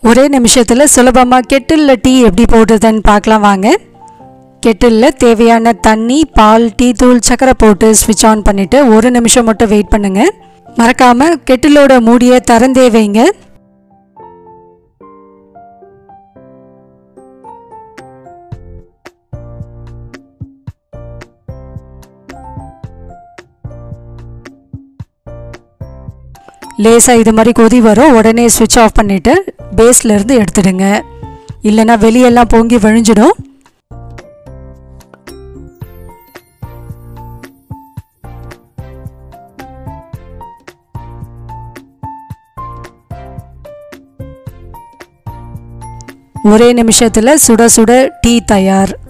ஒரே நிமிஷத்தில் சுலபமாக கெட்டிலில் டீ எப்படி போடுறதுன்னு பார்க்கலாம் வாங்க கெட்டிலில் தேவையான தண்ணி பால் டீ தூள் சக்கரை போட்டு ஸ்விட்ச் ஆன் பண்ணிவிட்டு ஒரு நிமிஷம் மட்டும் வெயிட் பண்ணுங்கள் மறக்காமல் கெட்டிலோட மூடியை திறந்தே வைங்க லேசாக இது மாதிரி கொதி வரும் உடனே ஸ்விட்ச் ஆஃப் பண்ணிவிட்டு பேஸ்லேருந்து எடுத்துடுங்க இல்லைன்னா வெளியெல்லாம் பொங்கி விழிஞ்சிடும் ஒரே நிமிஷத்தில் சுட சுட டீ தயார்